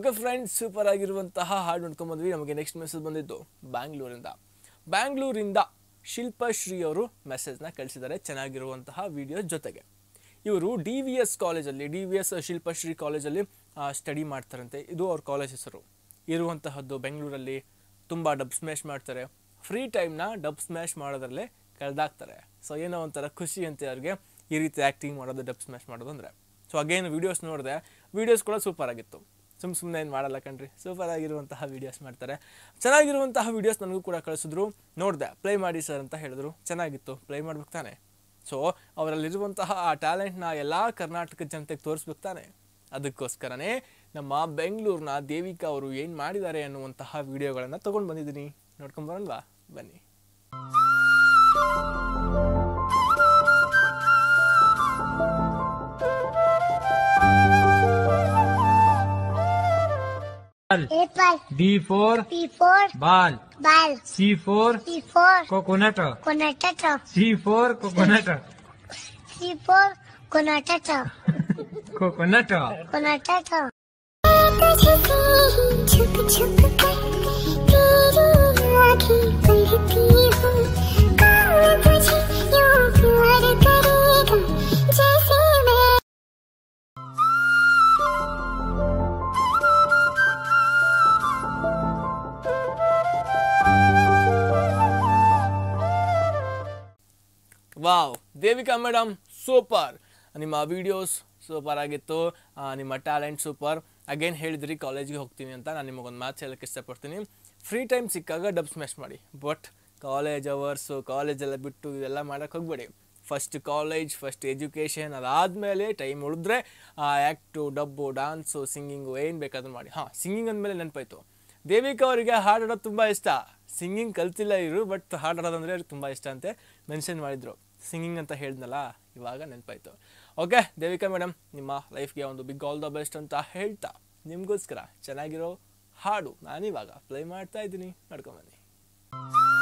Okay friends super ಆಗಿರುವಂತಹ ಹಾಡು ನೋಡ್ಕೊಂಬಂದ್ವಿ ನಮಗೆ ನೆಕ್ಸ್ಟ್ ಮೆಸೇಜ್ ಬಂದಿದ್ದು ಬ್ಯಾಂಗ್ಳೂರಿಂದ ಬ್ಯಾಂಗ್ಳೂರಿಂದ ಶಿಲ್ಪಶ್ರೀ ಅವರು ಮೆಸೇಜ್ನ ಕಳಿಸಿದ್ದಾರೆ ಚೆನ್ನಾಗಿರುವಂತಹ ವಿಡಿಯೋ ಜೊತೆಗೆ ಇವರು ಡಿ ವಿ ಎಸ್ ಕಾಲೇಜಲ್ಲಿ ಡಿ ವಿ ಎಸ್ ಶಿಲ್ಪಶ್ರೀ ಕಾಲೇಜಲ್ಲಿ ಸ್ಟಡಿ ಮಾಡ್ತಾರಂತೆ ಇದು ಅವ್ರ ಕಾಲೇಜ್ ಹೆಸರು ಇರುವಂತಹದ್ದು ಬೆಂಗಳೂರಲ್ಲಿ ತುಂಬ ಡಬ್ ಸ್ಮ್ಯಾಶ್ ಮಾಡ್ತಾರೆ ಫ್ರೀ ಟೈಮ್ನ ಡಬ್ ಸ್ಮ್ಯಾಶ್ ಮಾಡೋದ್ರಲ್ಲೇ ಕಳೆದಾಕ್ತಾರೆ ಸೊ ಏನೋ ಒಂಥರ ಖುಷಿ ಅಂತೆ ಅವ್ರಿಗೆ ಈ ರೀತಿ ಆ್ಯಕ್ಟಿಂಗ್ ಮಾಡೋದು ಡಬ್ ಸ್ಮ್ಯಾಶ್ ಮಾಡೋದು ಅಂದರೆ ಸೊ ಅಗೇನ್ ವೀಡಿಯೋಸ್ ನೋಡಿದೆ ವೀಡಿಯೋಸ್ ಕೂಡ ಸೂಪರ್ ಆಗಿತ್ತು ಸುಮ್ಮ ಸುಮ್ಮನೆ ಏನು ಮಾಡಲ್ಲ ಕಣ್ರಿ ಸೂಪರ್ ಆಗಿರುವಂತಹ ವೀಡಿಯೋಸ್ ಮಾಡ್ತಾರೆ ಚೆನ್ನಾಗಿರುವಂತಹ ವೀಡಿಯೋಸ್ ನನಗೂ ಕೂಡ ಕಳಿಸಿದ್ರು ನೋಡಿದೆ ಪ್ಲೇ ಮಾಡಿ ಸರ್ ಅಂತ ಹೇಳಿದ್ರು ಚೆನ್ನಾಗಿತ್ತು ಪ್ಲೇ ಮಾಡ್ಬೇಕು ತಾನೆ ಸೊ ಅವರಲ್ಲಿರುವಂತಹ ಆ ಟ್ಯಾಲೆಂಟ್ನ ಎಲ್ಲ ಕರ್ನಾಟಕ ಜನತೆಗೆ ತೋರಿಸ್ಬೇಕು ತಾನೆ ಅದಕ್ಕೋಸ್ಕರನೇ ನಮ್ಮ ಬೆಂಗಳೂರಿನ ದೇವಿಕಾ ಅವರು ಏನು ಮಾಡಿದ್ದಾರೆ ಅನ್ನುವಂತಹ ವಿಡಿಯೋಗಳನ್ನು ತೊಗೊಂಡು ಬಂದಿದ್ದೀನಿ ನೋಡ್ಕೊಂಡು ಬರಲ್ವಾ ಬನ್ನಿ Apple. B for B for ball. ball. C for C for coconut. coconut. C for coconut. C for coconut. Coconut. Coconut. छुप छुप कर तेरी आँखें पढ़ती हूँ कौन तुझे यूं प्यार करेगा जैसे मैं ವಾವ್ ದೇವಿಕಾ ಮೇಡಮ್ ಸೂಪರ್ ನಿಮ್ಮ ವಿಡಿಯೋಸ್ ಸೂಪರ್ ಆಗಿತ್ತು ಆ, ನಿಮ್ಮ ಟ್ಯಾಲೆಂಟ್ ಸೂಪರ್ ಅಗೇನ್ ಹೇಳಿದ್ರಿ ಕಾಲೇಜ್ಗೆ ಹೋಗ್ತೀನಿ ಅಂತ ನಾನು ನಿಮಗೊಂದು ಮಾತು ಹೇಳಕ್ಕೆ ಇಷ್ಟಪಡ್ತೀನಿ ಫ್ರೀ ಟೈಮ್ ಸಿಕ್ಕಾಗ ಡಬ್ ಸ್ಮ್ಯಾಶ್ ಮಾಡಿ ಬಟ್ ಕಾಲೇಜ್ ಅವರ್ಸು ಕಾಲೇಜೆಲ್ಲ ಬಿಟ್ಟು ಇದೆಲ್ಲ ಮಾಡೋಕ್ಕೆ ಹೋಗ್ಬೇಡಿ ಫಸ್ಟ್ ಕಾಲೇಜ್ ಫಸ್ಟ್ ಎಜುಕೇಷನ್ ಅದಾದಮೇಲೆ ಟೈಮ್ ಉಳಿದ್ರೆ ಆ ಆ್ಯಕ್ಟು ಡಬ್ಬು ಡಾನ್ಸು ಸಿಂಗಿಂಗು ಏನು ಬೇಕಾದ್ರೂ ಮಾಡಿ ಹಾಂ ಸಿಂಗಿಂಗ್ ಅಂದಮೇಲೆ ನೆನಪಾಯ್ತು ದೇವಿಕಾ ಅವರಿಗೆ ಹಾಡಾಡೋದು ತುಂಬ ಇಷ್ಟ ಸಿಂಗಿಂಗ್ ಕಲ್ತಿಲ್ಲ ಇವರು ಬಟ್ ಹಾಡಾಡೋದಂದರೆ ಅವ್ರಿಗೆ ತುಂಬ ಇಷ್ಟ ಅಂತೆ ಮೆನ್ಷನ್ ಮಾಡಿದರು ಸಿಂಗಿಂಗ್ ಅಂತ ಹೇಳಿದ್ನಲ್ಲ ಇವಾಗ ನೆನಪಾಯ್ತು ಓಕೆ ದೇವಿಕಾ ಮೇಡಮ್ ನಿಮ್ಮ ಲೈಫ್ಗೆ ಒಂದು ಬಿಗ್ ಆಲ್ ದ ಬೆಸ್ಟ್ ಅಂತ ಹೇಳ್ತಾ ನಿಮಗೋಸ್ಕರ ಚೆನ್ನಾಗಿರೋ ಹಾಡು ನಾನಿವಾಗ ಪ್ಲೇ ಮಾಡ್ತಾ ಇದ್ದೀನಿ ನೋಡ್ಕೊಂಬನ್ನಿ